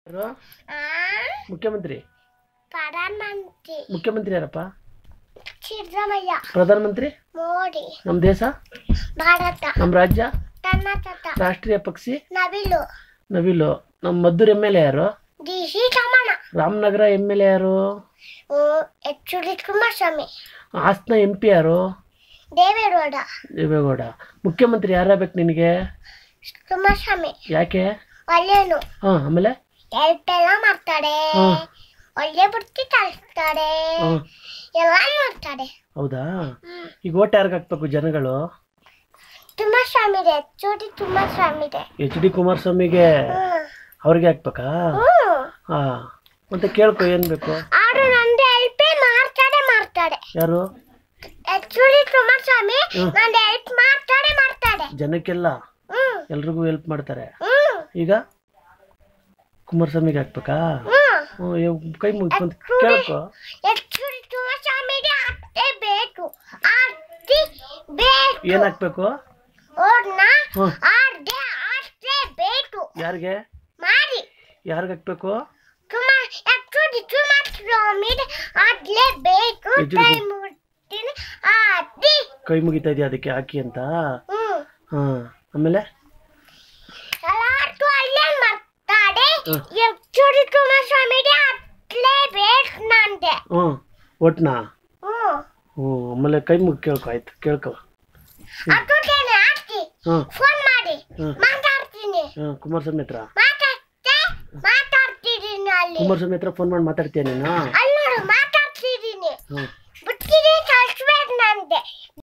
ಯಾರು ಮುಖ್ಯಮಂತ್ರಿ ಪ್ರಧಾನಮಂತ್ರಿ ಮುಖ್ಯಮಂತ್ರಿ ಯಾರಪ್ಪ ಸಿದ್ದರಾಮಯ್ಯ ಪ್ರಧಾನಮಂತ್ರಿ ಮೋದಿ ನಮ್ಮ ದೇಶ ಭಾರತ ನಮ್ಮ ರಾಜ್ಯ ಕರ್ನಾಟಕ ರಾಷ್ಟ್ರೀಯ ಪಕ್ಷಿ ನವಿಲು ನವಿಲು ನಮ್ಮ ಮದ್ದೂರು ಎಮ್ ಎಲ್ ಎ ಯಾರು ಡಿ ಸಿ ಚಮಣ ರಾಮನಗರ ಎಮ್ ಎಲ್ ಎ ಯಾರು H D Kumaraswamy Hassan M P ಯಾರು ದೇವೇಗೌಡ ದೇವೇಗೌಡ ಮುಖ್ಯಮಂತ್ರಿ ಯಾರಾಗಬೇಕು ನಿನಗೆ ಕುಮಾರಸ್ವಾಮಿ ಯಾಕೆ ಒಳ್ಳೆನು ಹಾಂ ಆಮೇಲೆ ಹೆಲ್ಪ್ ಎಲ್ಲ ಮಾಡ್ತಾರೆ ಹ್ಮ್. ಒಳ್ಳೆ ಬುತ್ತಿ ಕಲಿಸ್ತಾರೆ ಹಾಂ ಎಲ್ಲ ಮಾಡ್ತಾರೆ ಹೌದಾ ಹ್ಮ್. ಈಗ ಓಟ್ ಯಾರಿಗೆ ಹಾಕ್ಬೇಕು ಜನಗಳು ಕುಮಾರಸ್ವಾಮಿ ಇದೆ ಎಚ್ ಡಿ ಕುಮಾರಸ್ವಾಮಿ ಇದೆ ಎಚ್ ಡಿ ಕುಮಾರಸ್ವಾಮಿಗೆ ಹ್ಮ್ ಅವ್ರಿಗೆ ಹಾಕ್ಬೇಕಾ ಹ್ಮ್ ಹಾಂ ಮತ್ತೆ ಕೇಳ್ಕೊ ಏನು ಬೇಕು ಆದ್ರೆ ನಂದು ಹೆಲ್ಪ್ ಮಾಡ್ತಾರೆ ಮಾಡ್ತಾರೆ ಯಾರು ಎಚ್ ಡಿ ಕುಮಾರಸ್ವಾಮಿ ಹ್ಮ್. ನಂದು ಹೆಲ್ಪ್ ಮಾಡ್ತಾರೆ ಮಾಡ್ತಾರೆ ಜನಕ್ಕೆಲ್ಲ ಹ್ಮ್ ಎಲ್ರಿಗೂ ಹೆಲ್ಪ್ ಮಾಡ್ತಾರೆ ಹ್ಮ್ ಈಗ ಕುಮಾರಸ್ವಾಮಿಗೆ ಹಾಕ್ಬೇಕಾ ಹ್ಮ್ ಹ್ಞೂ ಇವ್ ಕೈ ಮುಗ್ಕೊಂತ ಕೇಳ್ಕೊ ಎಚ್ ಡಿ ಕುಮಾರಸ್ವಾಮಿಗೆ ಅತ್ತೆ ಬೇಕು ಅತ್ತಿ ಬೇಕು ಏನು ಹಾಕ್ಬೇಕು ಅವ್ರನ್ನ ಹ್ಞೂ ಅರ್ಧೆ ಅಷ್ಟೇ ಬೇಕು ಯಾರಿಗೆ ಮಾಡಿ ಯಾರಿಗೆ ಹಾಕ್ಬೇಕು ಕುಮಾರ್ ಎಚ್ ಡಿ ಕುಮಾರಸ್ವಾಮಿ ಅದ್ಲೇ ಬೇಕು ಎಚ್ ಡಿ ಕೈ ಮುಟ್ತೀನಿ ಅತ್ತಿ ಕೈ ಮುಗಿತಾ ಇದೆಯಾ ಅದಕ್ಕೆ ಹಾಕಿ ಅಂತ ಹ್ಮ್ ಹಾಂ ಆಮೇಲೆ ಎಲ್ಲಾರ್ಗೂ ಅಲ್ಲೇ ಮಾಡ್ತಾರೆ ಹ್ಮ್. ಎಚ್ ಡಿ ಕುಮಾರಸ್ವಾಮಿಗೆ ಅತ್ಲೇ ಬೇಕು ನಂದೆ ಹ್ಞೂ ಒಟ್ನಾ ಹ್ಮ್ ಹ್ಞೂ ಆಮೇಲೆ ಕೈ ಮುಗಿ ಕೇಳ್ಕೊ ಆಯ್ತು ಕೇಳ್ಕೊ ಅದಕ್ಕೇನೆ ಹಾಕಿ ಹ್ಞೂ ಫೋನ್ ಮಾಡಿ ಹ್ಮ್. ಮಾತಾಡ್ತೀನಿ ಹಾಂ ಕುಮಾರಸ್ವಾಮಿ ಹತ್ರ ಮಾತಾಡ್ತೆ ಮಾತಾಡ್ತಿದ್ದೀನಿ ಅಲ್ಲಿ ಕುಮಾರಸ್ವಾಮಿ ಹತ್ರ ಫೋನ್ ಮಾಡಿ ಮಾತಾಡ್ತೀಯ ನೀನು ಅಲ್ಲಿ ನೋಡು ಮಾತಾಡ್ತಿದ್ದೀನಿ ಹ್ಞೂ